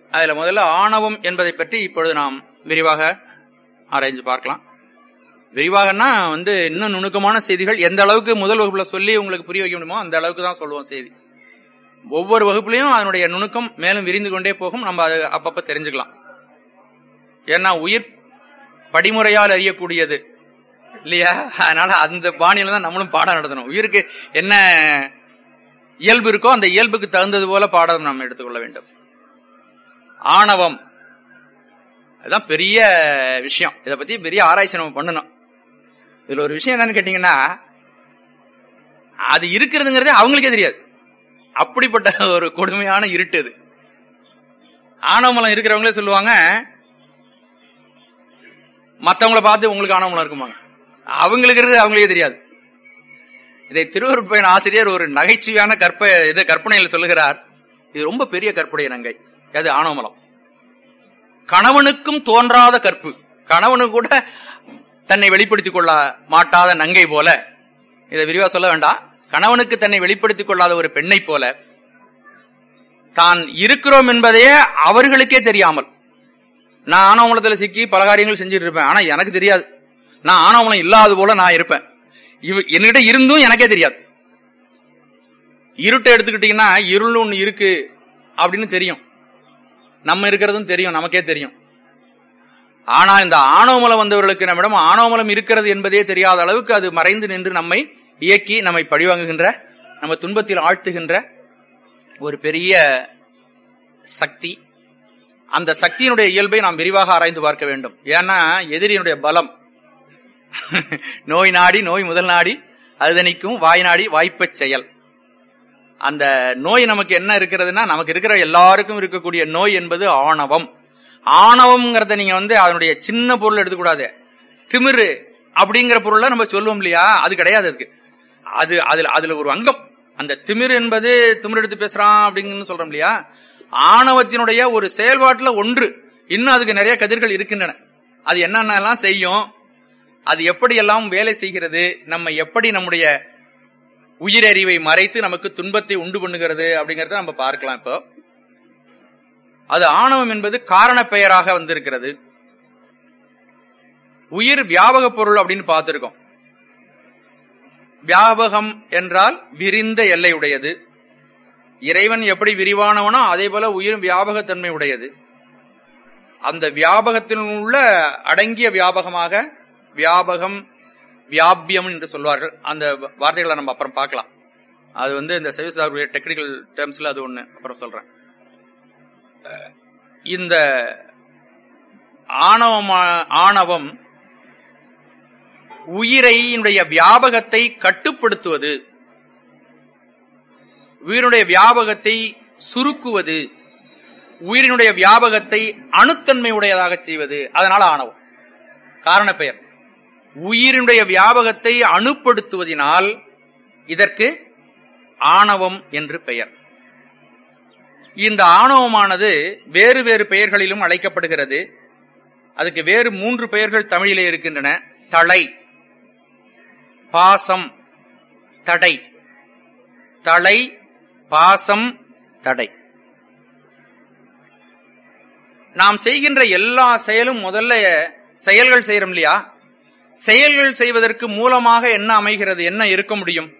அதுல முதல்ல ஆணவம் என்பதை பற்றி இப்பொழுது நாம் விரிவாக ஆராய்ந்து பார்க்கலாம் விரிவாகனா வந்து இன்னும் நுணுக்கமான செய்திகள் எந்த அளவுக்கு முதல் வகுப்புல சொல்லி உங்களுக்கு புரிய வைக்க முடியுமோ அந்த அளவுக்கு தான் சொல்லுவோம் செய்தி ஒவ்வொரு வகுப்புலையும் அதனுடைய நுணுக்கம் மேலும் விரிந்து கொண்டே போகும் நம்ம அதை அப்பப்ப தெரிஞ்சுக்கலாம் ஏன்னா உயிர் படிமுறையால் அறியக்கூடியது இல்லையா அதனால அந்த பாணியில தான் நம்மளும் பாடம் நடத்தணும் உயிருக்கு என்ன இயல்பு இருக்கோ அந்த இயல்புக்கு தகுந்தது போல பாடம் நாம் எடுத்துக்கொள்ள வேண்டும் ஆணவம் அதுதான் பெரிய விஷயம் இதை பத்தி பெரிய ஆராய்ச்சி நம்ம பண்ணணும் இதுல ஒரு விஷயம் என்னன்னு கேட்டீங்கன்னா அது இருக்கிறதுங்கிறதே அவங்களுக்கே தெரியாது அப்படிப்பட்ட ஒரு கொடுமையான இருட்டு அது ஆணவமலம் இருக்கிறவங்களே சொல்லுவாங்க மத்தவங்கள பார்த்து உங்களுக்கு ஆணவமலம் இருக்குமாங்க அவங்களுக்கு இருக்கிறது அவங்களுக்கே தெரியாது இதை திருவருட்பயன் ஆசிரியர் ஒரு நகைச்சுவையான கற்ப இது கற்பனையில் சொல்லுகிறார் இது ரொம்ப பெரிய கற்புடைய நங்கை அது ஆணவமலம் கணவனுக்கும் தோன்றாத கற்பு கணவனு கூட தன்னை வெளிப்படுத்திக் கொள்ள மாட்டாத நங்கை போல இதை விரிவா சொல்ல வேண்டாம் கணவனுக்கு தன்னை வெளிப்படுத்திக் கொள்ளாத ஒரு பெண்ணை போல தான் இருக்கிறோம் என்பதே அவர்களுக்கே தெரியாமல் நான் ஆணவமலத்துல சிக்கி பல காரியங்கள் செஞ்சுட்டு இருப்பேன் ஆனா எனக்கு தெரியாது நான் ஆணவமலம் இல்லாத போல நான் இருப்பேன் இவ என்கிட்ட இருந்தும் எனக்கே தெரியாது இருட்டை எடுத்துக்கிட்டீங்கன்னா இருள் ஒண்ணு இருக்கு அப்படின்னு தெரியும் நம்ம இருக்கிறதும் தெரியும் நமக்கே தெரியும் ஆனா இந்த ஆணவமலம் வந்தவர்களுக்கு நம்மிடம் ஆணவமலம் இருக்கிறது என்பதே தெரியாத அளவுக்கு அது மறைந்து நின்று நம்மை இயக்கி நம்மை பழிவாங்குகின்ற நம்ம துன்பத்தில் ஆழ்த்துகின்ற ஒரு பெரிய சக்தி அந்த சக்தியினுடைய இயல்பை நாம் விரிவாக ஆராய்ந்து பார்க்க வேண்டும் ஏன்னா எதிரியினுடைய பலம் நோய் நாடி நோய் முதல் நாடி அதுதனிக்கும் வாய் நாடி வாய்ப்பச் செயல் அந்த நோய் நமக்கு என்ன இருக்கிறதுனா நமக்கு இருக்கிற எல்லாருக்கும் இருக்கக்கூடிய நோய் என்பது ஆணவம் ஆணவம்ங்கிறத நீங்க வந்து அதனுடைய சின்ன பொருள் எடுத்துக்கூடாது திமிரு அப்படிங்கிற பொருள்ல நம்ம சொல்லுவோம் இல்லையா அது கிடையாது அதுக்கு அது அதுல அதுல ஒரு அங்கம் அந்த திமிரு என்பது திமிரு எடுத்து பேசுறான் அப்படிங்கன்னு சொல்றோம் இல்லையா ஆணவத்தினுடைய ஒரு செயல்பாட்டுல ஒன்று இன்னும் அதுக்கு நிறைய கதிர்கள் இருக்கின்றன அது என்னென்னலாம் செய்யும் அது எப்படியெல்லாம் வேலை செய்கிறது நம்ம எப்படி நம்முடைய உயிரறிவை மறைத்து நமக்கு துன்பத்தை உண்டு பண்ணுகிறது அப்படிங்கறத நம்ம பார்க்கலாம் இப்போ அது ஆணவம் என்பது காரண பெயராக வந்திருக்கிறது உயிர் வியாபக பொருள் அப்படின்னு பார்த்திருக்கோம் வியாபகம் என்றால் விரிந்த எல்லை உடையது இறைவன் எப்படி விரிவானவனோ அதே போல உயிர் வியாபகத்தன்மை உடையது அந்த வியாபகத்தில் உள்ள அடங்கிய வியாபகமாக வியாபகம் வியாபியம் என்று சொல்வார்கள் அந்த வார்த்தைகளை நம்ம அப்புறம் பார்க்கலாம் அது வந்து இந்த சர்வீஸ் டெக்னிக்கல் டேர்ம்ஸ்ல அது ஒண்ணு அப்புறம் சொல்றேன் இந்த ஆணவமா ஆணவம் உயிரையினுடைய வியாபகத்தை கட்டுப்படுத்துவது உயிரினுடைய வியாபகத்தை சுருக்குவது உயிரினுடைய வியாபகத்தை அணுத்தன்மை உடையதாக செய்வது அதனால ஆணவம் காரண பெயர் உயிரினுடைய வியாபகத்தை அணுப்படுத்துவதினால் இதற்கு ஆணவம் என்று பெயர் இந்த ஆணவமானது வேறு வேறு பெயர்களிலும் அழைக்கப்படுகிறது அதுக்கு வேறு மூன்று பெயர்கள் தமிழிலே இருக்கின்றன தளை பாசம் தடை தளை பாசம் தடை நாம் செய்கின்ற எல்லா செயலும் முதல்ல செயல்கள் செய்யறோம் இல்லையா செயல்கள் செய்வதற்கு மூலமாக என்ன அமைகிறது என்ன இருக்க முடியும்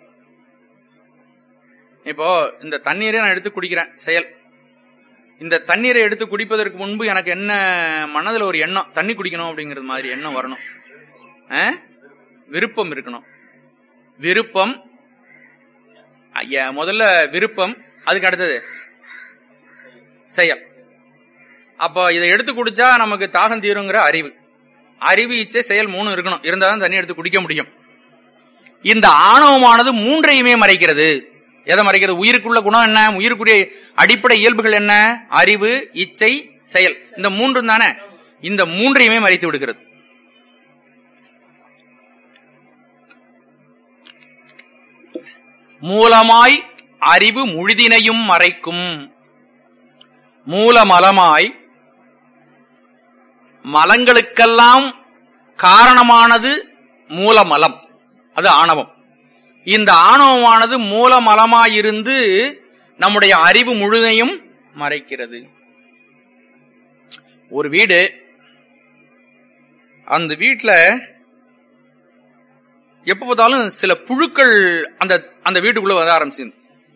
இப்போ இந்த தண்ணீரை நான் எடுத்து குடிக்கிறேன் செயல் இந்த தண்ணீரை எடுத்து குடிப்பதற்கு முன்பு எனக்கு என்ன மனதில் ஒரு எண்ணம் தண்ணி குடிக்கணும் அப்படிங்கிறது மாதிரி எண்ணம் வரணும் ஆ? விருப்பம் இருக்கணும் விருப்பம் ஐயா, முதல்ல விருப்பம் அதுக்கு அடுத்தது செயல் அப்போ இதை எடுத்து குடிச்சா நமக்கு தாகம் தீருங்கிற அறிவு அறிவு இச்சை செயல் மூணு இருக்கணும் இருந்தாதான் தண்ணி எடுத்து குடிக்க முடியும் இந்த ஆணவமானது மூன்றையுமே மறைக்கிறது எதை மறைக்கிறது உயிருக்குள்ள குணம் என்ன உயிருக்குரிய அடிப்படை இயல்புகள் என்ன அறிவு இச்சை செயல் இந்த மூன்று தானே இந்த மூன்றையுமே மறைத்து விடுகிறது மூலமாய் அறிவு முழுதினையும் மறைக்கும் மூலமலமாய் மலங்களுக்கெல்லாம் காரணமானது மூலமலம் அது ஆணவம் இந்த ஆணவமானது மூலமலமாயிருந்து நம்முடைய அறிவு முழுதையும் மறைக்கிறது ஒரு வீடு அந்த வீட்டுல எப்ப பார்த்தாலும் சில புழுக்கள் அந்த அந்த வீட்டுக்குள்ள வர ஆரம்பிச்சு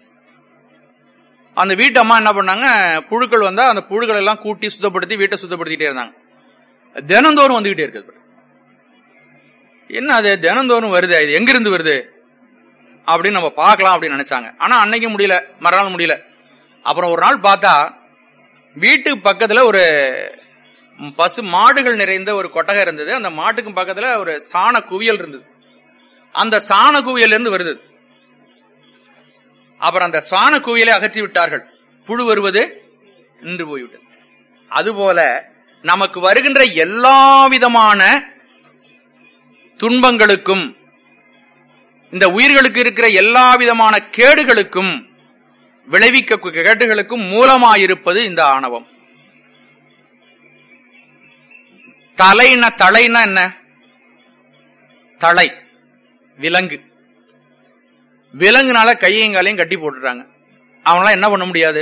அந்த வீட்டு அம்மா என்ன பண்ணாங்க புழுக்கள் வந்தா அந்த புழுக்கள் எல்லாம் கூட்டி சுத்தப்படுத்தி வீட்டை சுத்தப்படுத்திட்டே இருந்தாங்க தினந்தோறும் வந்துகிட்டே இருக்குது என்ன அது தினந்தோறும் வருது இது எங்கிருந்து வருது அப்படின்னு நம்ம பார்க்கலாம் அப்படின்னு நினைச்சாங்க ஆனா அன்னைக்கு முடியல மறுநாள் முடியல அப்புறம் ஒரு நாள் பார்த்தா வீட்டுக்கு பக்கத்துல ஒரு பசு மாடுகள் நிறைந்த ஒரு கொட்டகை இருந்தது அந்த மாட்டுக்கு பக்கத்துல ஒரு சாண குவியல் இருந்தது அந்த சாண குவியல் இருந்து வருது அப்புறம் அந்த சாண குவியலை அகற்றி விட்டார்கள் புழு வருவது நின்று போய்விட்டது அதுபோல நமக்கு வருகின்ற எல்லா விதமான துன்பங்களுக்கும் இந்த உயிர்களுக்கு இருக்கிற எல்லா விதமான கேடுகளுக்கும் விளைவிக்க கேடுகளுக்கும் மூலமாயிருப்பது இந்த ஆணவம் தலைன தலைனா என்ன தலை விலங்கு விலங்குனால கையையும் காலையும் கட்டி போட்டுறாங்க அவனால என்ன பண்ண முடியாது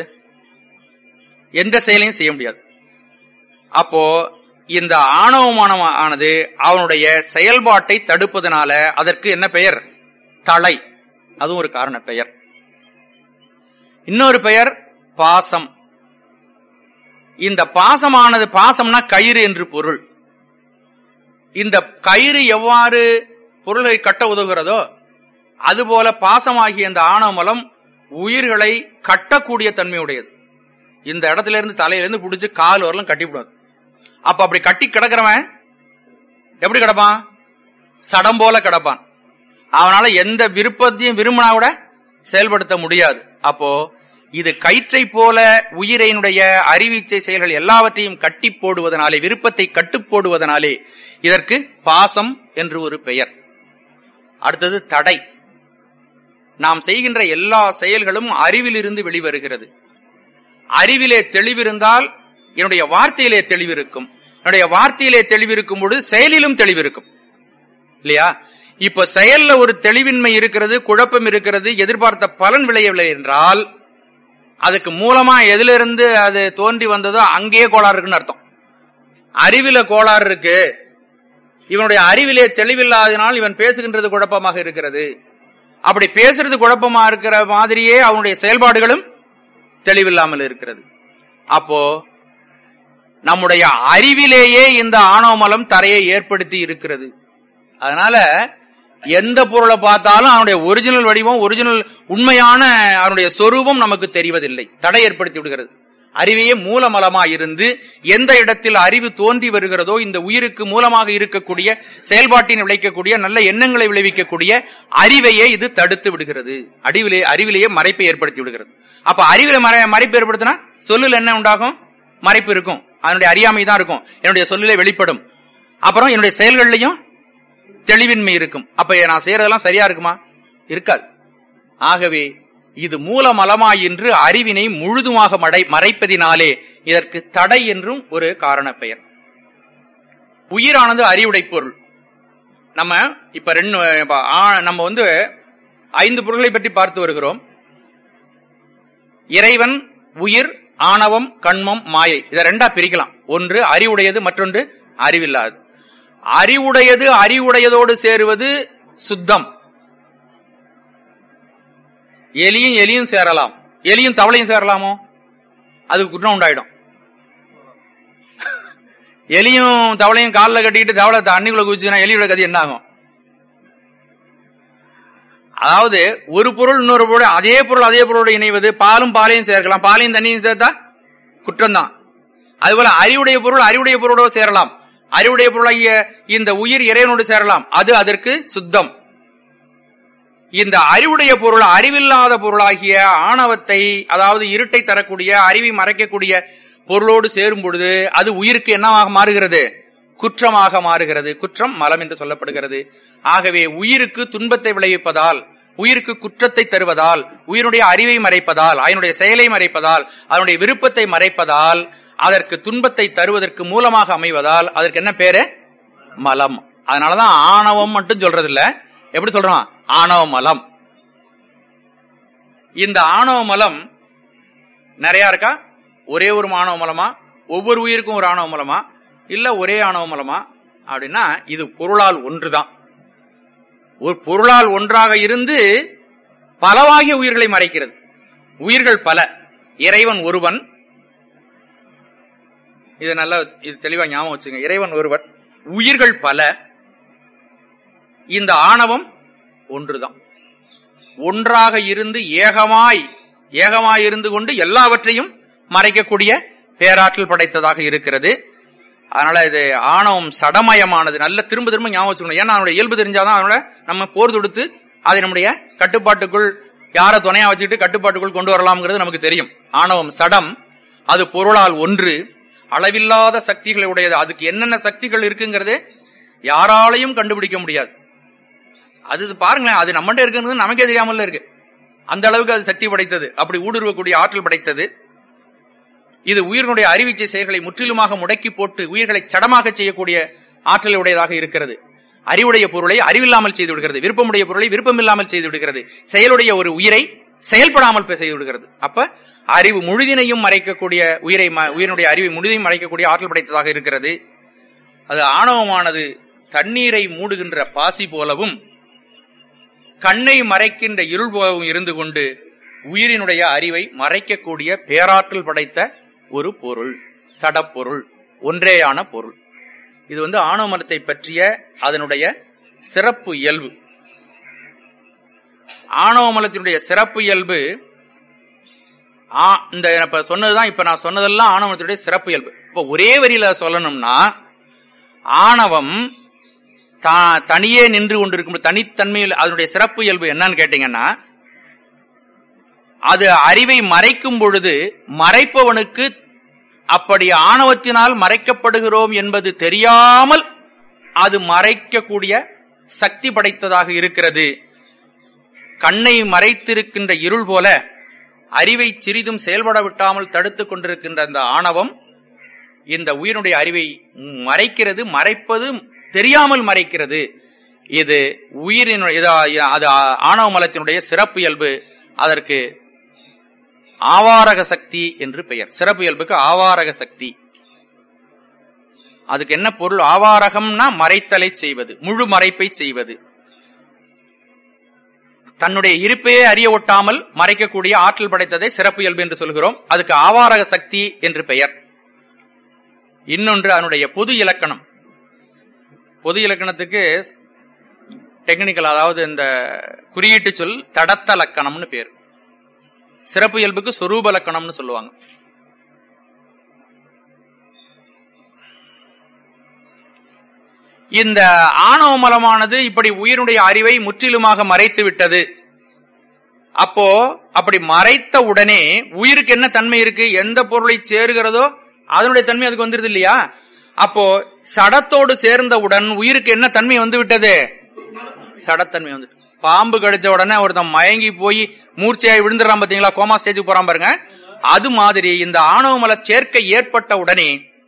எந்த செயலையும் செய்ய முடியாது அப்போ இந்த ஆணவமானம் ஆனது அவனுடைய செயல்பாட்டை தடுப்பதனால அதற்கு என்ன பெயர் தலை அதுவும் ஒரு காரண பெயர் இன்னொரு பெயர் பாசம் இந்த பாசமானது பாசம்னா கயிறு என்று பொருள் இந்த கயிறு எவ்வாறு பொருளை கட்ட உதவுகிறதோ அதுபோல பாசமாகிய இந்த ஆணவமலம் உயிர்களை கட்டக்கூடிய தன்மையுடையது இந்த இடத்துல இருந்து தலையிலிருந்து பிடிச்சு கால் வரலாம் கட்டிவிடாது அப்ப அப்படி கட்டி கிடக்கிறவன் எப்படி கிடப்பான் சடம் போல கிடப்பான் அவனால எந்த விருப்பத்தையும் விரும்பினா கூட செயல்படுத்த முடியாது அப்போ இது கயிற்றை போல உயிரினுடைய அறிவிச்சை செயல்கள் எல்லாவற்றையும் கட்டி போடுவதனாலே விருப்பத்தை கட்டு போடுவதனாலே இதற்கு பாசம் என்று ஒரு பெயர் அடுத்தது தடை நாம் செய்கின்ற எல்லா செயல்களும் அறிவிலிருந்து வெளிவருகிறது அறிவிலே தெளிவிருந்தால் என்னுடைய வார்த்தையிலே தெளிவிருக்கும் என்னுடைய வார்த்தையிலே தெளிவிருக்கும் பொழுது செயலிலும் தெளிவிருக்கும் இல்லையா இப்ப செயல்ல ஒரு தெளிவின்மை இருக்கிறது குழப்பம் இருக்கிறது எதிர்பார்த்த பலன் விளையவில்லை என்றால் அதுக்கு மூலமா எதிலிருந்து அது தோன்றி வந்ததோ அங்கேயே கோளாறு இருக்குன்னு அர்த்தம் அறிவில கோளாறு இருக்கு இவனுடைய அறிவிலே தெளிவில்லாதனால் இவன் பேசுகின்றது குழப்பமாக இருக்கிறது அப்படி பேசுறது குழப்பமா இருக்கிற மாதிரியே அவனுடைய செயல்பாடுகளும் தெளிவில்லாமல் இருக்கிறது அப்போ நம்முடைய அறிவிலேயே இந்த ஆணவமலம் தரையை ஏற்படுத்தி இருக்கிறது அதனால எந்த பொருளை பார்த்தாலும் அவனுடைய ஒரிஜினல் வடிவம் ஒரிஜினல் உண்மையான அவனுடைய சொரூபம் நமக்கு தெரிவதில்லை தடை ஏற்படுத்தி விடுகிறது அறிவையே மூலமலமா இருந்து எந்த இடத்தில் அறிவு தோன்றி வருகிறதோ இந்த உயிருக்கு மூலமாக இருக்கக்கூடிய செயல்பாட்டினை விளைக்கக்கூடிய நல்ல எண்ணங்களை விளைவிக்கக்கூடிய அறிவையே இது தடுத்து விடுகிறது அறிவிலே அறிவிலேயே மறைப்பை ஏற்படுத்தி விடுகிறது அப்ப அறிவில மறை மறைப்பு ஏற்படுத்தினா சொல்லுல என்ன உண்டாகும் மறைப்பு இருக்கும் அதனுடைய அறியாமை தான் இருக்கும் என்னுடைய சொல்லிலே வெளிப்படும் அப்புறம் என்னுடைய செயல்கள்லையும் தெளிவின்மை இருக்கும் அப்ப நான் செய்யறதெல்லாம் சரியா இருக்குமா இருக்காது ஆகவே இது மூலமலமாயின்று அறிவினை முழுதுமாக மடை மறைப்பதினாலே இதற்கு தடை என்றும் ஒரு காரண பெயர் உயிரானது அறிவுடை பொருள் நம்ம இப்ப ரெண்டு இப்ப ஆ- நம்ம வந்து ஐந்து பொருள்களை பற்றி பார்த்து வருகிறோம் இறைவன் உயிர் ஆணவம் கண்மம் மாயை இதை ரெண்டா பிரிக்கலாம் ஒன்று அறிவுடையது மற்றொன்று அறிவில்லாதது அறிவுடையது அறிவுடையதோடு சேருவது சுத்தம் எலியும் எலியும் சேரலாம் எலியும் தவளையும் சேரலாமோ அதுக்கு குற்றம் உண்டாயிடும் எலியும் தவளையும் காலில் கட்டிக்கிட்டு தவளை தண்ணிக்குள்ள குதிச்சுன்னா எலியோட கதி என்ன ஆகும் அதாவது ஒரு பொருள் இன்னொரு பொருள் அதே பொருள் அதே பொருளோட இணைவது பாலும் பாலையும் சேர்க்கலாம் பாலையும் தண்ணியும் சேர்த்தா குற்றம் தான் அதுபோல அறிவுடைய பொருள் அறிவுடைய பொருளோடு சேரலாம் அறிவுடைய பொருளாகிய இந்த உயிர் இறைவனோடு சேரலாம் அது அதற்கு சுத்தம் இந்த அறிவுடைய பொருள் அறிவில்லாத பொருளாகிய ஆணவத்தை அதாவது இருட்டை தரக்கூடிய அறிவை மறைக்கக்கூடிய பொருளோடு சேரும் பொழுது அது உயிருக்கு என்னவாக மாறுகிறது குற்றமாக மாறுகிறது குற்றம் மலம் என்று சொல்லப்படுகிறது ஆகவே உயிருக்கு துன்பத்தை விளைவிப்பதால் உயிருக்கு குற்றத்தை தருவதால் உயிருடைய அறிவை மறைப்பதால் அதனுடைய செயலை மறைப்பதால் அதனுடைய விருப்பத்தை மறைப்பதால் அதற்கு துன்பத்தை தருவதற்கு மூலமாக அமைவதால் அதற்கு என்ன பேரு மலம் அதனாலதான் ஆணவம் மட்டும் சொல்றது இல்ல எப்படி சொல்றோம் ஆணவ மலம் இந்த ஆணவ மலம் நிறைய இருக்கா ஒரே ஒரு ஆணவ மலமா ஒவ்வொரு உயிருக்கும் ஒரு ஆணவ மலமா இல்ல ஒரே ஆணவ மலமா அப்படின்னா இது பொருளால் ஒன்றுதான் ஒரு பொருளால் ஒன்றாக இருந்து பலவாகிய உயிர்களை மறைக்கிறது உயிர்கள் பல இறைவன் ஒருவன் இது நல்லா இது தெளிவா ஞாபகம் வச்சுங்க இறைவன் ஒருவன் உயிர்கள் பல இந்த ஆணவம் ஒன்றுதான் ஒன்றாக இருந்து ஏகமாய் ஏகமாய் இருந்து கொண்டு எல்லாவற்றையும் மறைக்கக்கூடிய பேராற்றல் படைத்ததாக இருக்கிறது அதனால இது ஆணவம் சடமயமானது நல்ல திரும்ப திரும்ப ஞாபகம் வச்சுக்கணும் ஏன்னா அதனுடைய இயல்பு தெரிஞ்சாதான் அதனோட நம்ம போர் தொடுத்து அதை நம்முடைய கட்டுப்பாட்டுக்குள் யாரை துணையா வச்சுக்கிட்டு கட்டுப்பாட்டுக்குள் கொண்டு வரலாம்ங்கிறது நமக்கு தெரியும் ஆணவம் சடம் அது பொருளால் ஒன்று அளவில்லாத சக்திகளை உடையது அதுக்கு என்னென்ன சக்திகள் இருக்குங்கிறதே யாராலையும் கண்டுபிடிக்க முடியாது அது பாருங்களேன் அது நம்மகிட்ட இருக்குங்கிறது நமக்கே தெரியாமல இருக்கு அந்த அளவுக்கு அது சக்தி படைத்தது அப்படி ஊடுருவக்கூடிய ஆற்றல் படைத்தது இது உயிரினுடைய அறிவிச்சை செயல்களை முற்றிலுமாக முடக்கி போட்டு உயிர்களை சடமாக செய்யக்கூடிய ஆற்றல் உடையதாக இருக்கிறது அறிவுடைய பொருளை அறிவில்லாமல் செய்து விடுகிறது விருப்பமுடைய பொருளை விருப்பமில்லாமல் செய்து விடுகிறது செயலுடைய ஒரு உயிரை செயல்படாமல் செய்து விடுகிறது அப்ப அறிவு முழுதினையும் மறைக்கக்கூடிய உயிரை உயிரினுடைய அறிவை முழுதையும் மறைக்கக்கூடிய ஆற்றல் படைத்ததாக இருக்கிறது அது ஆணவமானது தண்ணீரை மூடுகின்ற பாசி போலவும் கண்ணை மறைக்கின்ற இருள் போலவும் இருந்து கொண்டு உயிரினுடைய அறிவை மறைக்கக்கூடிய பேராற்றல் படைத்த ஒரு பொருள் சடப்பொருள் ஒன்றேயான பொருள் இது வந்து ஆணவ மரத்தை பற்றிய அதனுடைய சிறப்பு இயல்பு ஆணவ மலத்தினுடைய சிறப்பு இயல்பு இந்த இப்ப சொன்னதுதான் இப்ப நான் சொன்னதெல்லாம் ஆணவத்தினுடைய சிறப்பு இயல்பு இப்ப ஒரே வரியில சொல்லணும்னா ஆணவம் தனியே நின்று கொண்டிருக்கும் தனித்தன்மையில் அதனுடைய சிறப்பு இயல்பு என்னன்னு கேட்டீங்கன்னா அது அறிவை மறைக்கும் பொழுது மறைப்பவனுக்கு அப்படி ஆணவத்தினால் மறைக்கப்படுகிறோம் என்பது தெரியாமல் அது மறைக்கக்கூடிய சக்தி படைத்ததாக இருக்கிறது கண்ணை மறைத்திருக்கின்ற இருள் போல அறிவை சிறிதும் செயல்பட விட்டாமல் தடுத்துக் கொண்டிருக்கின்ற அந்த ஆணவம் இந்த உயிரினுடைய அறிவை மறைக்கிறது மறைப்பது தெரியாமல் மறைக்கிறது இது உயிரின் அது ஆணவ மலத்தினுடைய சிறப்பு இயல்பு அதற்கு ஆவாரக சக்தி என்று பெயர் சிறப்பு இயல்புக்கு ஆவாரக சக்தி அதுக்கு என்ன பொருள் ஆவாரகம்னா மறைத்தலை செய்வது முழு மறைப்பை செய்வது தன்னுடைய இருப்பையே அறிய ஒட்டாமல் மறைக்கக்கூடிய ஆற்றல் படைத்ததை சிறப்பு இயல்பு என்று சொல்கிறோம் அதுக்கு ஆவாரக சக்தி என்று பெயர் இன்னொன்று அதனுடைய பொது இலக்கணம் பொது இலக்கணத்துக்கு டெக்னிக்கல் அதாவது இந்த குறியீட்டு சொல் தடத்த லக்கணம்னு பேர் சிறப்பு இயல்புக்கு சொரூப லக்கணம்னு சொல்லுவாங்க இந்த ஆணவ மலமானது இப்படி உயிரினுடைய அறிவை முற்றிலுமாக மறைத்து விட்டது அப்போ அப்படி மறைத்த உடனே உயிருக்கு என்ன தன்மை இருக்கு எந்த பொருளை சேருகிறதோ அதனுடைய தன்மை அதுக்கு வந்துருது இல்லையா அப்போ சடத்தோடு சேர்ந்தவுடன் உயிருக்கு என்ன தன்மை வந்து விட்டது சடத்தன்மை வந்து பாம்பு கடிச்ச உடனே ஒருத்தன் மயங்கி போய் மூர்ச்சையாய் விழுந்துடுறான் பாத்தீங்களா கோமா ஸ்டேஜுக்கு போறான் பாருங்க அது மாதிரி இந்த ஆணவ மல சேர்க்கை ஏற்பட்ட உடனே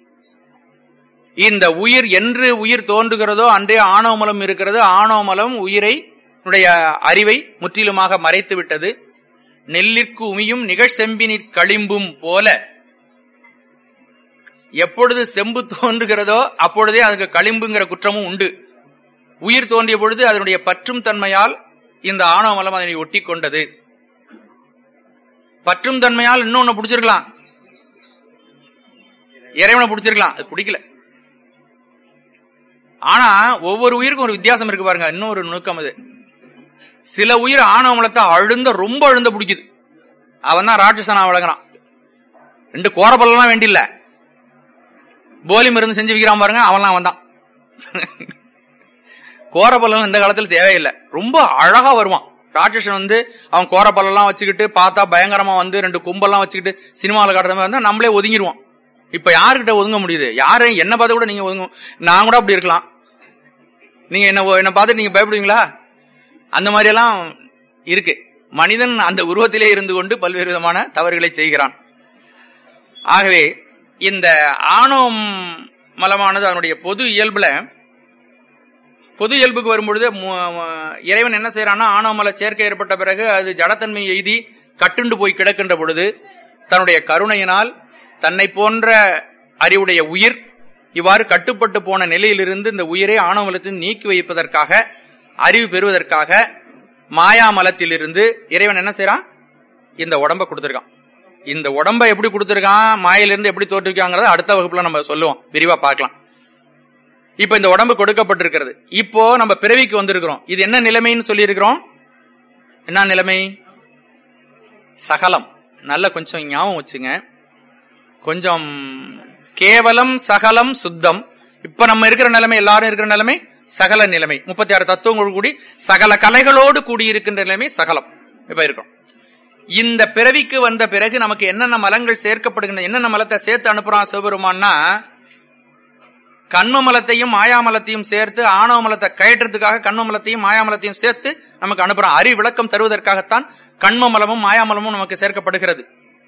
இந்த உயிர் என்று உயிர் தோன்றுகிறதோ அன்றே ஆணவ மலம் இருக்கிறது ஆணவ மலம் உயிரை அறிவை முற்றிலுமாக மறைத்து விட்டது நெல்லிற்கு உமியும் நிகழ்செம்பினிற் களிம்பும் போல எப்பொழுது செம்பு தோன்றுகிறதோ அப்பொழுதே அதுக்கு களிம்புங்கிற குற்றமும் உண்டு உயிர் தோன்றிய பொழுது அதனுடைய பற்றும் தன்மையால் இந்த ஆணவ மலம் அதனை ஒட்டி கொண்டது பற்றும் தன்மையால் இன்னொன்னு பிடிச்சிருக்கலாம் இறைவனை பிடிச்சிருக்கலாம் அது பிடிக்கல ஆனா ஒவ்வொரு உயிருக்கும் ஒரு வித்தியாசம் இருக்கு பாருங்க இன்னொரு நுணுக்கம் அது சில உயிர் ஆணவ மலத்தை அழுந்த ரொம்ப அழுந்த பிடிக்குது அவன் தான் ராட்சசனா வழங்குறான் ரெண்டு கோரப்பல்லாம் வேண்டியில்ல போலி மருந்து செஞ்சு வைக்கிறான் பாருங்க அவன்லாம் வந்தான் கோரப்பல்லம் இந்த காலத்துல தேவையில்லை ரொம்ப அழகா வருவான் ராட்சசன் வந்து அவன் கோரப்பல்லாம் வச்சுக்கிட்டு பார்த்தா பயங்கரமா வந்து ரெண்டு கும்பெல்லாம் வச்சுக்கிட்டு சினிமாவில் காட்டுற மாதிரி இருந்தா நம்மளே ஒதுங்கிடுவோம் இப்ப யாருக்கிட்ட ஒதுங்க முடியுது யாரு என்ன பார்த்து கூட நீங்க ஒதுங்க நான் கூட அப்படி இருக்கலாம் நீங்க என்ன என்ன பார்த்து நீங்க பயப்படுவீங்களா அந்த மாதிரி எல்லாம் இருக்கு மனிதன் அந்த உருவத்திலே இருந்து கொண்டு பல்வேறு விதமான தவறுகளை செய்கிறான் ஆகவே இந்த ஆணவம் மலமானது அதனுடைய பொது இயல்புல பொது இயல்புக்கு வரும்பொழுது இறைவன் என்ன செய்யறான்னா ஆணவமல சேர்க்கை ஏற்பட்ட பிறகு அது ஜடத்தன்மை எய்தி கட்டுண்டு போய் கிடக்கின்ற பொழுது தன்னுடைய கருணையினால் தன்னை போன்ற அறிவுடைய உயிர் இவ்வாறு கட்டுப்பட்டு போன நிலையிலிருந்து இந்த உயிரை ஆணவமலத்தில் நீக்கி வைப்பதற்காக அறிவு பெறுவதற்காக மாயாமலத்திலிருந்து இறைவன் என்ன செய்யறான் இந்த உடம்ப கொடுத்திருக்கான் இந்த உடம்ப எப்படி கொடுத்திருக்கான் மாயிலிருந்து எப்படி தோற்றுக்காங்கிறத அடுத்த வகுப்புல நம்ம சொல்லுவோம் விரிவா பார்க்கலாம் இப்ப இந்த உடம்பு கொடுக்கப்பட்டிருக்கிறது இப்போ நம்ம பிறவிக்கு வந்திருக்கிறோம் இது என்ன நிலைமைன்னு சொல்லி இருக்கிறோம் என்ன நிலைமை சகலம் நல்ல கொஞ்சம் ஞாபகம் வச்சுங்க கொஞ்சம் கேவலம் சகலம் சுத்தம் இப்ப நம்ம இருக்கிற நிலைமை எல்லாரும் இருக்கிற நிலைமை சகல நிலைமை முப்பத்தி ஆறு தத்துவங்கள் கூடி சகல கலைகளோடு கூடி இருக்கின்ற நிலைமை சகலம் இப்ப இருக்கோம் இந்த பிறவிக்கு வந்த பிறகு நமக்கு என்னென்ன மலங்கள் சேர்க்கப்படுகின்றன என்னென்ன மலத்தை சேர்த்து அனுப்புறான் சிவபெருமான்னா கண்ம மலத்தையும் மாயாமலத்தையும் சேர்த்து ஆணவ மலத்தை கயற்றதுக்காக கண்ம மலத்தையும் மாயாமலத்தையும் சேர்த்து நமக்கு அனுப்புறான் அறி விளக்கம் தருவதற்காகத்தான் கண்ம மலமும் மாயாமலமும் நமக்கு சேர்க்கப்படுகிறது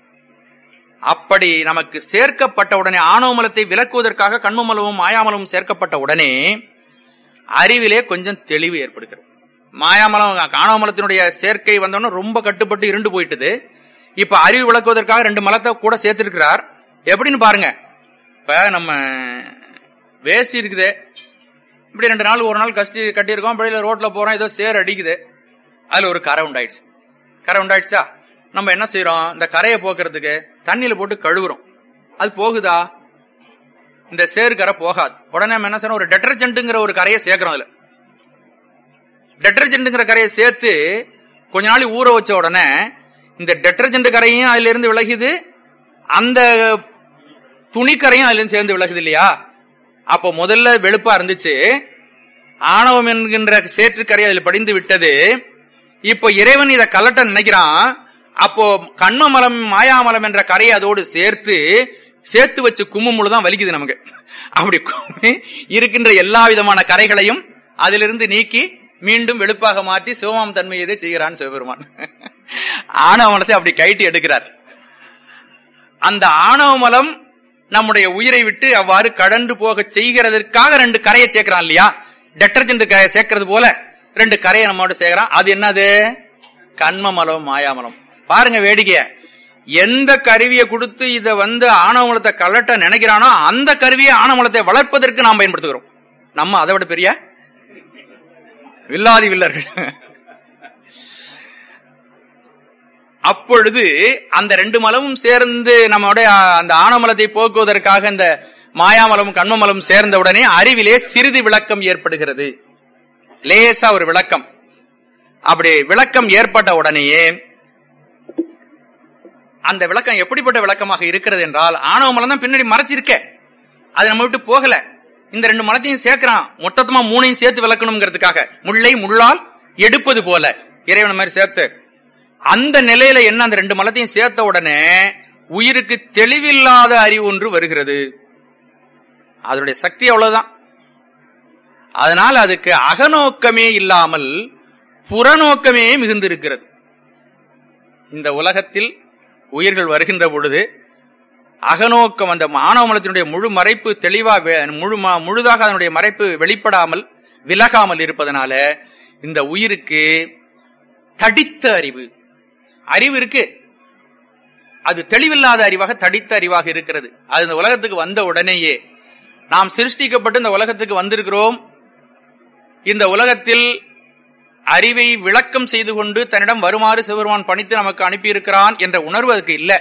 அப்படி நமக்கு சேர்க்கப்பட்ட உடனே ஆணவ மலத்தை விலக்குவதற்காக கண்மமலமும் மாயாமலமும் சேர்க்கப்பட்ட உடனே அறிவிலே கொஞ்சம் தெளிவு ஏற்படுகிறது மாயாமலம் ஆணவமலத்தினுடைய சேர்க்கை வந்தோன்னு ரொம்ப கட்டுப்பட்டு இருண்டு போயிட்டது இப்ப அறிவு விளக்குவதற்காக ரெண்டு மலத்தை கூட சேர்த்திருக்கிறார் எப்படின்னு பாருங்க இப்ப நம்ம வேஷ்டி இருக்குது இப்படி ரெண்டு நாள் ஒரு நாள் கஷ்டி கட்டியிருக்கோம் வெளியில ரோட்ல போறோம் ஏதோ சேர் அடிக்குது அதுல ஒரு கரை உண்டாயிடுச்சு கரை உண்டாயிடுச்சா நம்ம என்ன செய்யறோம் இந்த கரையை போக்குறதுக்கு தண்ணியில போட்டு கழுவுறோம் அது போகுதா இந்த சேறு கரை போகாது உடனே நம்ம என்ன செய்யறோம் ஒரு டெட்டர்ஜென்ட்ங்கிற ஒரு கரையை சேர்க்கிறோம் அதுல டெட்டர்ஜென்ட்ங்கிற கரையை சேர்த்து கொஞ்ச நாள் ஊற வச்ச உடனே இந்த டெட்டர்ஜென்ட் கரையும் அதுல இருந்து விலகுது அந்த துணிக்கரையும் அதுல இருந்து சேர்ந்து விலகுது இல்லையா அப்போ முதல்ல வெளுப்பா இருந்துச்சு ஆணவம் என்கின்ற சேற்றுக்கரை அதில் படிந்து விட்டது இப்போ இறைவன் இதை கலட்ட நினைக்கிறான் அப்போ கண்மமலம் மாயாமலம் என்ற கரையை அதோடு சேர்த்து சேர்த்து வச்சு கும்மும் தான் வலிக்குது நமக்கு அப்படி கும்மி இருக்கின்ற எல்லா விதமான கரைகளையும் அதிலிருந்து நீக்கி மீண்டும் வெளுப்பாக மாற்றி சிவமாம் தன்மை எதை செய்கிறான் சிவபெருமான் ஆணவமலத்தை அப்படி கைட்டி எடுக்கிறார் அந்த ஆணவமலம் நம்முடைய உயிரை விட்டு அவ்வாறு கடந்து போக செய்கிறதற்காக ரெண்டு கரையை சேர்க்கிறான் இல்லையா டெட்டர்ஜென்ட் சேர்க்கறது போல ரெண்டு கரையை நம்மோட சேர்க்கிறான் அது என்னது கண்மமலம் மாயாமலம் பாருங்க வேடிக்கைய எந்த கருவியை கொடுத்து இத வந்து ஆணவமலத்தை கலட்ட நினைக்கிறானோ அந்த கருவியை ஆணவமலத்தை வளர்ப்பதற்கு நாம் பயன்படுத்துகிறோம் நம்ம அதை விட பெரிய வில்லாதி வில்லர்கள் அப்பொழுது அந்த ரெண்டு மலமும் சேர்ந்து நம்முடைய அந்த ஆணமலத்தை போக்குவதற்காக இந்த மாயாமலமும் கண்மமலம் சேர்ந்த உடனே அறிவிலே சிறிது விளக்கம் ஏற்படுகிறது லேசா ஒரு விளக்கம் அப்படி விளக்கம் ஏற்பட்ட உடனேயே அந்த விளக்கம் எப்படிப்பட்ட விளக்கமாக இருக்கிறது என்றால் ஆணவ மலம் தான் பின்னாடி மறைச்சிருக்க அது நம்ம விட்டு போகல இந்த ரெண்டு மலத்தையும் சேர்க்கிறான் மொத்தமா மூணையும் சேர்த்து விளக்கணுங்கிறதுக்காக முல்லை முள்ளால் எடுப்பது போல இறைவன் மாதிரி சேர்த்து அந்த நிலையில என்ன அந்த ரெண்டு மலத்தையும் சேர்த்த உடனே உயிருக்கு தெளிவில்லாத அறிவு ஒன்று வருகிறது அதனுடைய சக்தி அவ்வளவுதான் அதனால் அதுக்கு அகநோக்கமே இல்லாமல் புறநோக்கமே மிகுந்திருக்கிறது இந்த உலகத்தில் உயிர்கள் வருகின்ற பொழுது அகநோக்கம் அந்த மானவமலத்தினுடைய முழு மறைப்பு தெளிவா முழு முழுதாக அதனுடைய மறைப்பு வெளிப்படாமல் விலகாமல் இருப்பதனால இந்த உயிருக்கு தடித்த அறிவு அறிவு இருக்கு அது தெளிவில்லாத அறிவாக தடித்த அறிவாக இருக்கிறது அது இந்த உலகத்துக்கு வந்த உடனேயே நாம் சிருஷ்டிக்கப்பட்டு இந்த உலகத்துக்கு வந்திருக்கிறோம் இந்த உலகத்தில் அறிவை விளக்கம் செய்து கொண்டு தன்னிடம் வருமாறு சிவபெருமான் பணித்து நமக்கு அனுப்பியிருக்கிறான் என்ற உணர்வு அதுக்கு இல்லை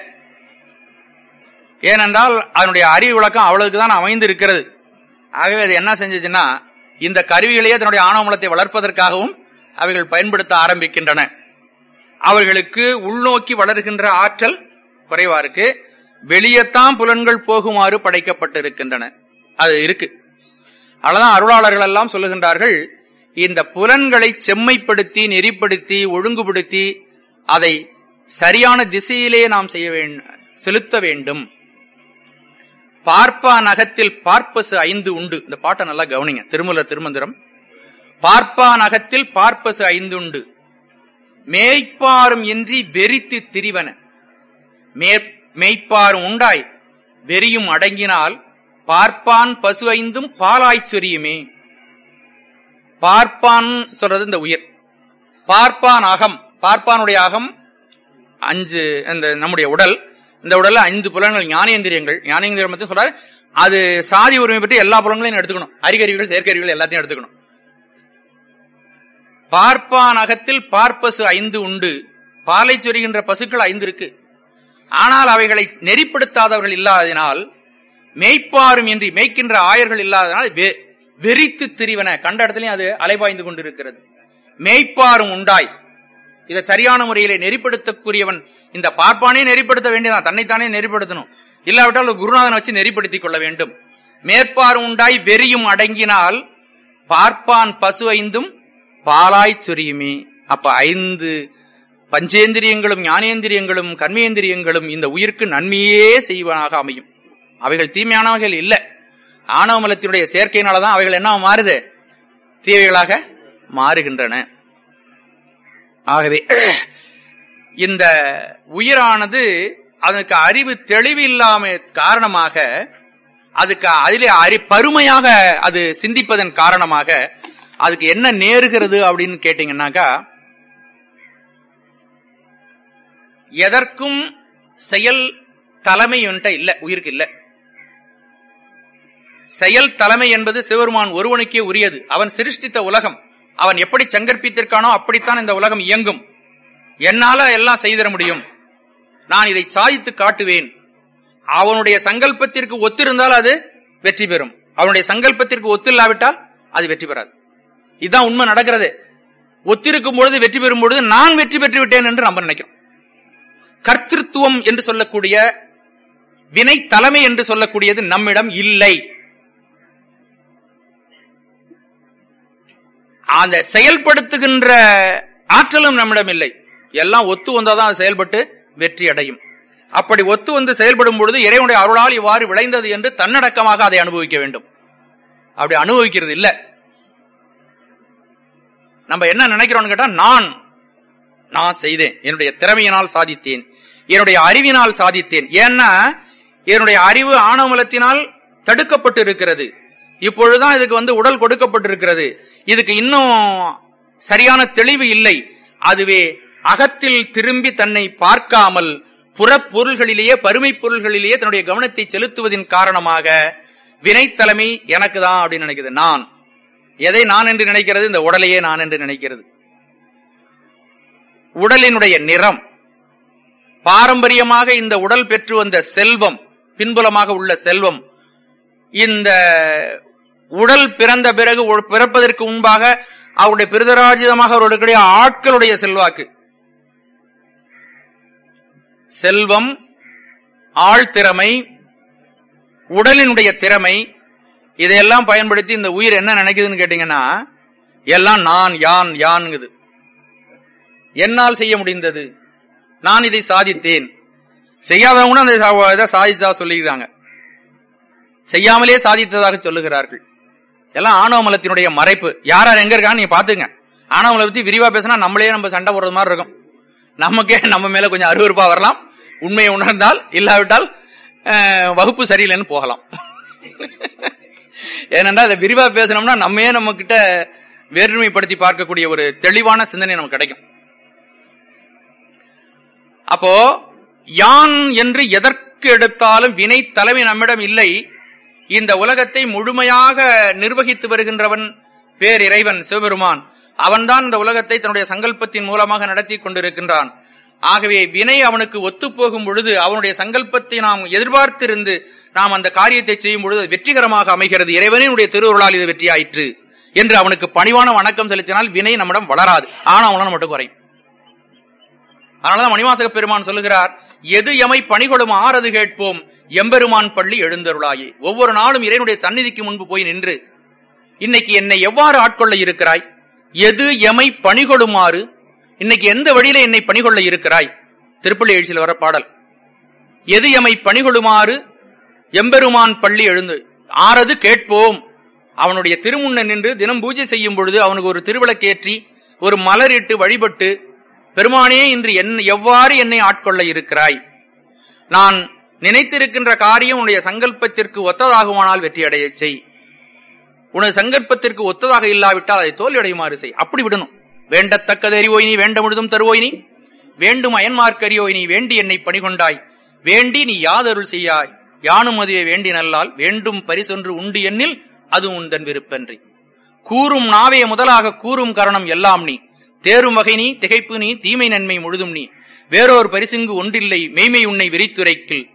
ஏனென்றால் அதனுடைய அறிவு விளக்கம் அவ்வளவுக்கு தான் அமைந்து இருக்கிறது ஆகவே அது என்ன செஞ்சுச்சுன்னா இந்த கருவிகளையே தன்னுடைய ஆணவமலத்தை வளர்ப்பதற்காகவும் அவைகள் பயன்படுத்த ஆரம்பிக்கின்றன அவர்களுக்கு உள்நோக்கி வளர்கின்ற ஆற்றல் குறைவா இருக்கு வெளியத்தான் புலன்கள் போகுமாறு படைக்கப்பட்டிருக்கின்றன அது இருக்கு அவ்வளவுதான் அருளாளர்கள் எல்லாம் சொல்லுகின்றார்கள் இந்த புலன்களை செம்மைப்படுத்தி நெறிப்படுத்தி ஒழுங்குபடுத்தி அதை சரியான திசையிலே நாம் செய்ய வேண்டும் செலுத்த வேண்டும் பார்ப்பா நகத்தில் பார்ப்பசு ஐந்து உண்டு இந்த பாட்டை நல்லா கவனிங்க திருமலர் திருமந்திரம் பார்ப்பா நகத்தில் பார்ப்பசு ஐந்து உண்டு மேய்ப்பாரும் இன்றி வெறித்து திரிவன மெய்ப்பாரும் உண்டாய் வெறியும் அடங்கினால் பார்ப்பான் பசு ஐந்தும் பாலாய்ச் சொரியுமே பார்ப்பான் சொல்றது இந்த உயிர் பார்ப்பான் அகம் பார்ப்பானுடைய அகம் அஞ்சு இந்த நம்முடைய உடல் இந்த உடல்ல ஐந்து புலன்கள் ஞானேந்திரியங்கள் ஞானேந்திரியம் மட்டும் சொல்றாரு அது சாதி உரிமை பற்றி எல்லா புலங்களையும் எடுத்துக்கணும் அறிகருவிகள் செயற்கருவிகள் எல்லாத்தையும் எடுத்துக்கணும் பார்ப்பான் அகத்தில் பார்ப்பசு ஐந்து உண்டு பாலை சொரிகின்ற பசுக்கள் ஐந்து இருக்கு ஆனால் அவைகளை நெறிப்படுத்தாதவர்கள் இல்லாததினால் மேய்ப்பாரும் இன்றி மேய்க்கின்ற ஆயர்கள் இல்லாததினால் வெ- வெறித்து திரிவன கண்ட இடத்துலயும் அது அலைபாய்ந்து கொண்டிருக்கிறது மேய்ப்பாரும் உண்டாய் இதை சரியான முறையிலே நெறிப்படுத்தக்கூடியவன் இந்த பார்ப்பானே நெறிப்படுத்த வேண்டியதான் தன்னைத்தானே நெறிப்படுத்தணும் இல்லாவிட்டால் ஒரு குருநாதனை வச்சு நெறிப்படுத்திக் கொள்ள வேண்டும் மேற்பாரும் உண்டாய் வெறியும் அடங்கினால் பார்ப்பான் பசு ஐந்தும் பாலாய் சொரியுமே அப்ப ஐந்து பஞ்சேந்திரியங்களும் ஞானேந்திரியங்களும் கர்மேந்திரியங்களும் இந்த உயிருக்கு நன்மையே செய்வனாக அமையும் அவைகள் தீமையானவைகள் இல்ல ஆணவமலத்தினுடைய சேர்க்கையினாலதான் அவைகள் என்ன மாறுது தீவைகளாக மாறுகின்றன ஆகவே இந்த உயிரானது அதற்கு அறிவு தெளிவு இல்லாம காரணமாக அதுக்கு அதிலே அறி பருமையாக அது சிந்திப்பதன் காரணமாக அதுக்கு என்ன நேருகிறது அப்படின்னு கேட்டீங்கன்னாக்கா எதற்கும் செயல் தலைமை என்கிட்ட இல்ல உயிருக்கு இல்ல செயல் தலைமை என்பது சிவருமான் ஒருவனுக்கே உரியது அவன் சிருஷ்டித்த உலகம் அவன் எப்படி சங்கற்பித்திருக்கானோ அப்படித்தான் இந்த உலகம் இயங்கும் என்னால எல்லாம் செய்திட முடியும் நான் இதை சாதித்து காட்டுவேன் அவனுடைய சங்கல்பத்திற்கு ஒத்திருந்தால் அது வெற்றி பெறும் அவனுடைய சங்கல்பத்திற்கு ஒத்தில்லாவிட்டால் அது வெற்றி பெறாது இதுதான் உண்மை நடக்கிறது ஒத்திருக்கும் பொழுது வெற்றி பெறும் பொழுது நான் வெற்றி பெற்று விட்டேன் என்று நம்ம நினைக்கிறோம் கர்த்திருவம் என்று சொல்லக்கூடிய வினை தலைமை என்று சொல்லக்கூடியது நம்மிடம் இல்லை அந்த செயல்படுத்துகின்ற ஆற்றலும் நம்மிடம் இல்லை எல்லாம் ஒத்து வந்தாதான் அது செயல்பட்டு வெற்றி அடையும் அப்படி ஒத்து வந்து செயல்படும் பொழுது இறைவனுடைய அருளால் இவ்வாறு விளைந்தது என்று தன்னடக்கமாக அதை அனுபவிக்க வேண்டும் அப்படி அனுபவிக்கிறது இல்ல நம்ம என்ன நினைக்கிறோம்னு கேட்டா நான் நான் செய்தேன் என்னுடைய திறமையினால் சாதித்தேன் என்னுடைய அறிவினால் சாதித்தேன் ஏன்னா என்னுடைய அறிவு ஆணவமலத்தினால் தடுக்கப்பட்டு இருக்கிறது இப்பொழுதுதான் இதுக்கு வந்து உடல் கொடுக்கப்பட்டிருக்கிறது இதுக்கு இன்னும் சரியான தெளிவு இல்லை அதுவே அகத்தில் திரும்பி தன்னை பார்க்காமல் புறப்பொருள்களிலேயே பருமை பொருள்களிலேயே தன்னுடைய கவனத்தை செலுத்துவதின் காரணமாக வினைத்தலைமை எனக்கு தான் அப்படின்னு நினைக்கிறது நான் எதை நான் என்று நினைக்கிறது இந்த உடலையே நான் என்று நினைக்கிறது உடலினுடைய நிறம் பாரம்பரியமாக இந்த உடல் பெற்று வந்த செல்வம் பின்புலமாக உள்ள செல்வம் இந்த உடல் பிறந்த பிறகு ஒ- பிறப்பதற்கு முன்பாக அவருடைய பிரிதராஜிதமாக அவர்களுடைய ஆட்களுடைய செல்வாக்கு செல்வம் ஆழ்திறமை உடலினுடைய திறமை இதையெல்லாம் பயன்படுத்தி இந்த உயிர் என்ன நினைக்குதுன்னு கேட்டீங்கன்னா எல்லாம் நான் யான் யான்ங்குது என்னால் செய்ய முடிந்தது நான் இதை சாதித்தேன் செய்யாதவங்க கூட அந்த சா- இதை சாதித்தா சொல்லிக்கிறாங்க செய்யாமலே சாதித்ததாக சொல்லுகிறார்கள் எல்லாம் ஆணவமலத்தினுடைய மறைப்பு யார் யார் எங்க இருக்கான்னு நீங்க பாத்துங்க ஆணவமலை பத்தி விரிவா பேசினா நம்மளே நம்ம சண்டை போடுறது மாதிரி இருக்கும் நமக்கே நம்ம மேல கொஞ்சம் அருவருப்பா வரலாம் உண்மையை உணர்ந்தால் இல்லாவிட்டால் அஹ், வகுப்பு சரியில்லைன்னு போகலாம் ஏனென்றா அதை விரிவா பேசணும்னா நம்மையே நம்ம கிட்ட வேற்றுமைப்படுத்தி பார்க்கக்கூடிய ஒரு தெளிவான சிந்தனை நமக்கு கிடைக்கும் அப்போ யான் என்று எதற்கு எடுத்தாலும் வினை தலைமை நம்மிடம் இல்லை இந்த உலகத்தை முழுமையாக நிர்வகித்து வருகின்றவன் பேரிறைவன் சிவபெருமான் அவன்தான் இந்த உலகத்தை தன்னுடைய சங்கல்பத்தின் மூலமாக நடத்தி கொண்டிருக்கின்றான் ஆகவே வினை அவனுக்கு ஒத்துப்போகும் பொழுது அவனுடைய சங்கல்பத்தை நாம் எதிர்பார்த்திருந்து நாம் அந்த காரியத்தை செய்யும் பொழுது அது வெற்றிகரமாக அமைகிறது இறைவனினுடைய திருவுருளால் இது வெற்றியாயிற்று என்று அவனுக்கு பணிவான வணக்கம் செலுத்தினால் வினை நம்மிடம் வளராது ஆனா அவனால் மட்டும் குறையும் அதனாலதான் மணிவாசக பெருமான் சொல்லுகிறார் எது எமை பணிகொடும் ஆறது கேட்போம் எம்பெருமான் பள்ளி எழுந்தருளாயே ஒவ்வொரு நாளும் இறைவனுடைய சந்நிதிக்கு முன்பு போய் நின்று இன்னைக்கு என்னை எவ்வாறு ஆட்கொள்ள இருக்கிறாய் எது எமை பணிகொடுமாறு இன்னைக்கு எந்த வழியில என்னை பணிகொள்ள இருக்கிறாய் திருப்பள்ளி எழுச்சியில் வர பாடல் எது எமை பணிகொடுமாறு எம்பெருமான் பள்ளி எழுந்து ஆறது கேட்போம் அவனுடைய திருமுன்ன நின்று தினம் பூஜை செய்யும் பொழுது அவனுக்கு ஒரு திருவிளக்கேற்றி ஒரு மலரிட்டு வழிபட்டு பெருமானே இன்று என் எவ்வாறு என்னை ஆட்கொள்ள இருக்கிறாய் நான் நினைத்திருக்கின்ற காரியம் உன்னுடைய சங்கல்பத்திற்கு ஒத்ததாகுமானால் வெற்றி அடையச் செய் உனது சங்கல்பத்திற்கு ஒத்ததாக இல்லாவிட்டால் அதை தோல்வியடையுமாறு செய் அப்படி விடணும் வேண்டத்தக்கது அறிவோய் நீ வேண்ட முழுதும் தருவோய் நீ வேண்டும் அயன்மார்க்கறியோய் நீ வேண்டி என்னை பணிகொண்டாய் வேண்டி நீ யாதருள் செய்யாய் யானும் அதுவே வேண்டி நல்லால் வேண்டும் பரிசொன்று உண்டு எண்ணில் அது உந்தன் விருப்பன்றி கூறும் நாவே முதலாக கூறும் கரணம் எல்லாம் நீ தேரும் வகை நீ திகைப்பு நீ தீமை நன்மை முழுதும் நீ வேறோர் பரிசுங்கு ஒன்றில்லை மெய்மை உன்னை விரித்துரைக்கில்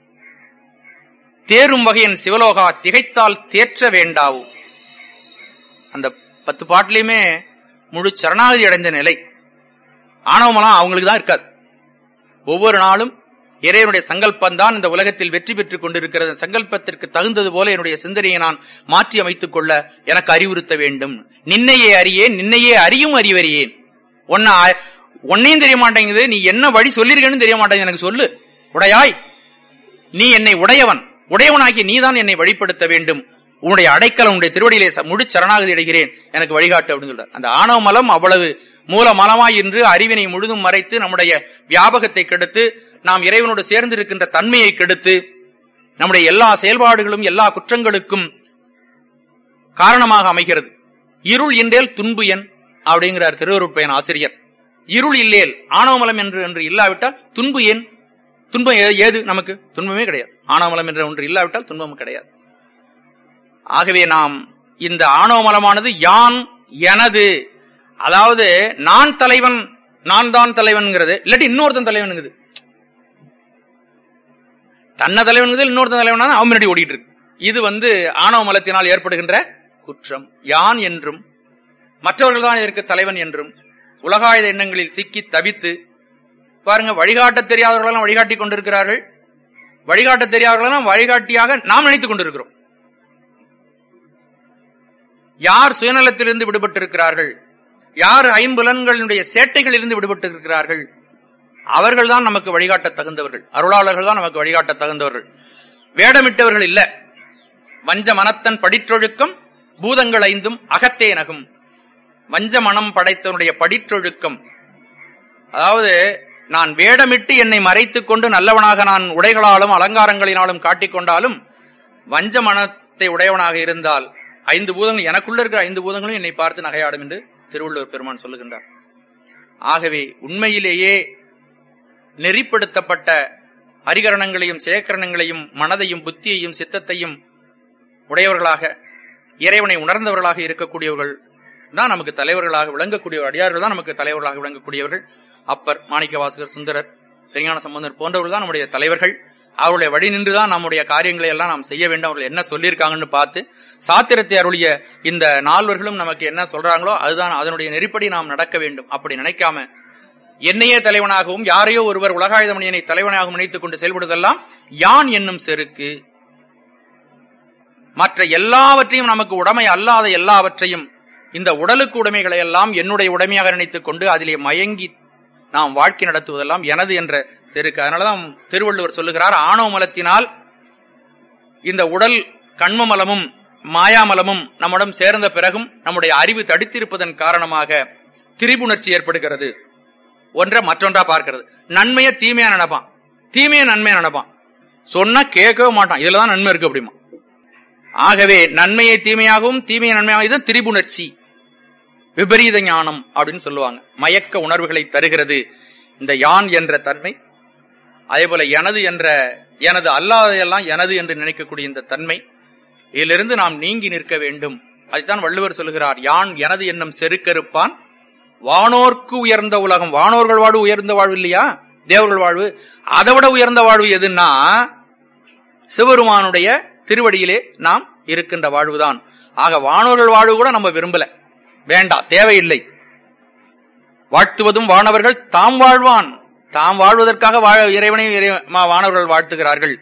தேரும் வகையன் சிவலோகா திகைத்தால் தேற்ற வேண்டாவோ அந்த பத்து பாட்டிலையுமே முழு சரணாகதி அடைந்த நிலை ஆணவமெல்லாம் அவங்களுக்கு தான் இருக்காது ஒவ்வொரு நாளும் இறைவனுடைய சங்கல்பம் தான் இந்த உலகத்தில் வெற்றி பெற்றுக் கொண்டிருக்கிறது சங்கல்பத்திற்கு தகுந்தது போல என்னுடைய சிந்தனையை நான் மாற்றி அமைத்துக் கொள்ள எனக்கு அறிவுறுத்த வேண்டும் நின்னையே அறியேன் நின்னையே அறியும் அறிவறியேன் ஒன்ன ஒன்னையும் தெரிய மாட்டேங்குது நீ என்ன வழி சொல்லிருக்கேன்னு தெரிய மாட்டேங்குது எனக்கு சொல்லு உடையாய் நீ என்னை உடையவன் உடையவனாகி நீதான் என்னை வழிப்படுத்த வேண்டும் உன்னுடைய அடைக்கலம் உன்னுடைய திருவடியிலே ச- முழு சரணாகதி அடைகிறேன் எனக்கு வழிகாட்டு அப்படின்னு சொல்றார் அந்த ஆணவ மலம் அவ்வளவு மூல மலமாய் இன்று அறிவினை முழுதும் மறைத்து நம்முடைய வியாபகத்தை கெடுத்து நாம் இறைவனோடு சேர்ந்து இருக்கின்ற தன்மையை கெடுத்து நம்முடைய எல்லா செயல்பாடுகளும் எல்லா குற்றங்களுக்கும் காரணமாக அமைகிறது இருள் இன்றேல் துன்பு என் அப்படிங்கிறார் திருவருட்பயன் ஆசிரியர் இருள் இல்லேல் ஆணவமலம் என்று என்று இல்லாவிட்டால் துன்பு ஏன் துன்பம் ஏ- ஏது நமக்கு துன்பமே கிடையாது ஆணவமலம் என்ற ஒன்று இல்லாவிட்டால் துன்பம் கிடையாது ஆகவே நாம் இந்த ஆணவமலமானது யான் எனது அதாவது நான் தலைவன் நான் தான் தலைவன்ங்கிறது இல்லாட்டி இன்னொருத்தன் தலைவனுங்குது தன்னை தலைவனுங்குது இன்னொருத்தன் தலைவனா அவன் முன்னாடி ஓடிட்டு இருக்கு இது வந்து ஆணவ மலத்தினால் ஏற்படுகின்ற குற்றம் யான் என்றும் மற்றவர்கள் தான் இதற்கு தலைவன் என்றும் உலகாயுத எண்ணங்களில் சிக்கி தவித்து பாருங்க வழிகாட்ட தெரியாதவர்களெல்லாம் வழிகாட்டி கொண்டிருக்கிறார்கள் வழிகாட்ட தெரியாதவர்களெல்லாம் வழிகாட்டியாக நாம் நினைத்துக் கொண்டிருக்கிறோம் யார் சுயநலத்திலிருந்து விடுபட்டிருக்கிறார்கள் யார் ஐம்புலன்களுடைய சேட்டைகளிலிருந்து விடுபட்டிருக்கிறார்கள் அவர்கள்தான் நமக்கு வழிகாட்ட தகுந்தவர்கள் அருளாளர்கள் தான் நமக்கு வழிகாட்ட தகுந்தவர்கள் வேடமிட்டவர்கள் இல்ல வஞ்ச மனத்தன் படிற்றொழுக்கம் பூதங்கள் ஐந்தும் அகத்தே நகும் வஞ்ச மனம் படைத்தவனுடைய படிற்றொழுக்கம் அதாவது நான் வேடமிட்டு என்னை மறைத்துக் கொண்டு நல்லவனாக நான் உடைகளாலும் அலங்காரங்களினாலும் காட்டிக்கொண்டாலும் வஞ்ச மனத்தை உடையவனாக இருந்தால் ஐந்து பூதங்கள் எனக்குள்ள இருக்கிற ஐந்து பூதங்களும் என்னை பார்த்து நகையாடும் என்று திருவள்ளுவர் பெருமான் சொல்லுகின்றார் ஆகவே உண்மையிலேயே நெறிப்படுத்தப்பட்ட அரிகரணங்களையும் சேகரணங்களையும் மனதையும் புத்தியையும் சித்தத்தையும் உடையவர்களாக இறைவனை உணர்ந்தவர்களாக இருக்கக்கூடியவர்கள் தான் நமக்கு தலைவர்களாக விளங்கக்கூடிய அடியார்கள் தான் நமக்கு தலைவர்களாக விளங்கக்கூடியவர்கள் அப்பர் மாணிக்கவாசகர் சுந்தரர் திருஞான சம்பந்தர் போன்றவர்கள் தான் நம்முடைய தலைவர்கள் அவருடைய வழி நின்றுதான் நம்முடைய காரியங்களை எல்லாம் நாம் செய்ய வேண்டும் அவர்கள் என்ன சொல்லியிருக்காங்கன்னு பார்த்து சாத்திரத்தை அருளிய இந்த நால்வர்களும் நமக்கு என்ன சொல்றாங்களோ அதுதான் அதனுடைய நெறிப்படி நாம் நடக்க வேண்டும் அப்படி நினைக்காம என்னையே தலைவனாகவும் யாரையோ ஒருவர் உலகாயுத மணியனை தலைவனாகவும் நினைத்துக் கொண்டு செயல்படுவதெல்லாம் யான் என்னும் செருக்கு மற்ற எல்லாவற்றையும் நமக்கு உடைமை அல்லாத எல்லாவற்றையும் இந்த உடலுக்கு உடைமைகளை எல்லாம் என்னுடைய உடைமையாக நினைத்துக் கொண்டு அதிலே மயங்கி நாம் வாழ்க்கை நடத்துவதெல்லாம் எனது என்ற செருக்கு அதனாலதான் திருவள்ளுவர் சொல்லுகிறார் ஆணவ மலத்தினால் இந்த உடல் கண்மமலமும் மாயாமலமும் நம்மிடம் சேர்ந்த பிறகும் நம்முடைய அறிவு தடித்திருப்பதன் காரணமாக திரிபுணர்ச்சி ஏற்படுகிறது ஒன்றை மற்றொன்றா பார்க்கிறது நன்மையை தீமையா நினைப்பான் தீமையை நன்மையா நினைப்பான் சொன்னா கேட்கவே மாட்டான் இதுலதான் நன்மை இருக்கு அப்படிமா ஆகவே நன்மையை தீமையாகவும் தீமையை நன்மையாகவும் இது திரிபுணர்ச்சி விபரீத ஞானம் அப்படின்னு சொல்லுவாங்க மயக்க உணர்வுகளை தருகிறது இந்த யான் என்ற தன்மை அதே போல எனது என்ற எனது அல்லாதையெல்லாம் எனது என்று நினைக்கக்கூடிய இந்த தன்மை இதிலிருந்து நாம் நீங்கி நிற்க வேண்டும் அதைத்தான் வள்ளுவர் சொல்லுகிறார் யான் எனது என்னும் செருக்கறுப்பான் வானோர்க்கு உயர்ந்த உலகம் வானோர்கள் வாழ்வு உயர்ந்த வாழ்வு இல்லையா தேவர்கள் வாழ்வு அதை விட உயர்ந்த வாழ்வு எதுன்னா சிவருமானுடைய திருவடியிலே நாம் இருக்கின்ற வாழ்வுதான் ஆக வானோர்கள் வாழ்வு கூட நம்ம விரும்பல வேண்டாம் தேவையில்லை வாழ்த்துவதும் வானவர்கள் தாம் வாழ்வான் தாம் வாழ்வதற்காக வாழ இறைவனை இறை- மா- வானவர்கள் வாழ்த்துகிறார்கள்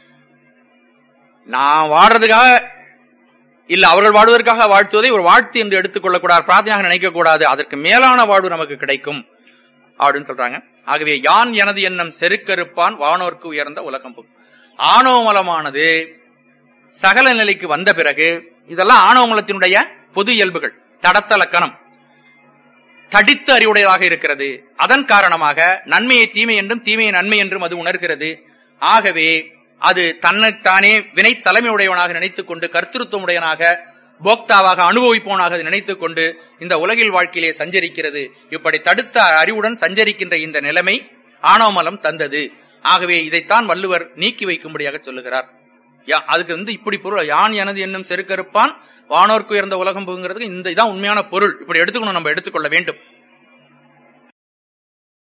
நான் வாழ்றதுக்காக இல்ல அவர்கள் வாழ்வதற்காக வாழ்த்துவதை ஒரு வாழ்த்து என்று எடுத்துக்கொள்ளக்கூடாது பிரார்த்தனையாக நினைக்க கூடாது அதற்கு மேலான வாழ்வு நமக்கு கிடைக்கும் அப்படின்னு சொல்றாங்க ஆகவே யான் எனது எண்ணம் செருக்கறுப்பான் வானோர்க்கு உயர்ந்த உலகம் புகும். ஆணவமலமானது சகல நிலைக்கு வந்த பிறகு இதெல்லாம் ஆணவமலத்தினுடைய பொது இயல்புகள் தடத்த லக்கணம் தடித்து அறிவுடையதாக இருக்கிறது அதன் காரணமாக நன்மையை தீமை என்றும் தீமையை நன்மை என்றும் அது உணர்கிறது ஆகவே அது தன்னைத்தானே வினை தலைமையுடையவனாக நினைத்துக் கொண்டு கர்த்தൃത്വமுடையவனாக போக்தாவாக அனுபவிப்பவனாக அது நினைத்துக் கொண்டு இந்த உலகில் வாழ்க்கையிலே சஞ்சரிக்கிறது இப்படி தடுத்த அறிவுடன் சஞ்சரிக்கின்ற இந்த நிலைமை ஆணவமலம் தந்தது ஆகவே இதைத்தான் வள்ளுவர் நீக்கி வைக்கும்படியாக சொல்லுகிறார் யா- அதுக்கு வந்து இப்படி பொருள் யான் எனது என்னும் செருக்கறுப்பான் வானோர்க்கு உயர்ந்த உலகம் புகுங்கிறதுக்கு இந்த இதான் உண்மையான பொருள் இப்படி எடுத்துக்கணும் நம்ம எடுத்துக்கொள்ள வேண்டும்